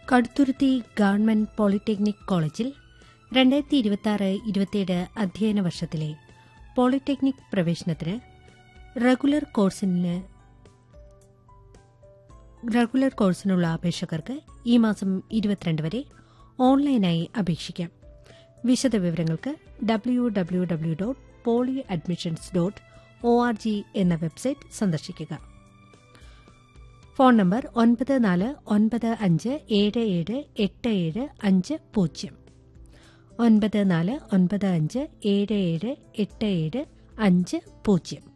Kaduthuruthy government polytechnic കോളേജിൽ രണ്ടായിരത്തി ഇരുപത്തി ആറ് ഇരുപത്തിയേഴ് അധ്യയന വർഷത്തിലെ പോളിടെക്നിക് പ്രവേശനത്തിന് റെഗുലർ കോഴ്സിന് റെഗുലർ കോഴ്സിനുള്ള അപേക്ഷകർക്ക് ഈ മാസം ഇരുപത്തിരണ്ട് വരെ ഓൺലൈനായി അപേക്ഷിക്കാം വിശദവിവരങ്ങൾക്ക് W W W dot poly admissions dot O R G എന്ന വെബ്സൈറ്റ് സന്ദർശിക്കുക ഫോൺ നമ്പർ ഒൻപത് നാല് ഒൻപത് അഞ്ച് ഏഴ് ഏഴ് എട്ട് ഏഴ് അഞ്ച് പൂജ്യം ഒൻപത് നാല് ഒൻപത് അഞ്ച് ഏഴ് ഏഴ് എട്ട് ഏഴ് അഞ്ച് പൂജ്യം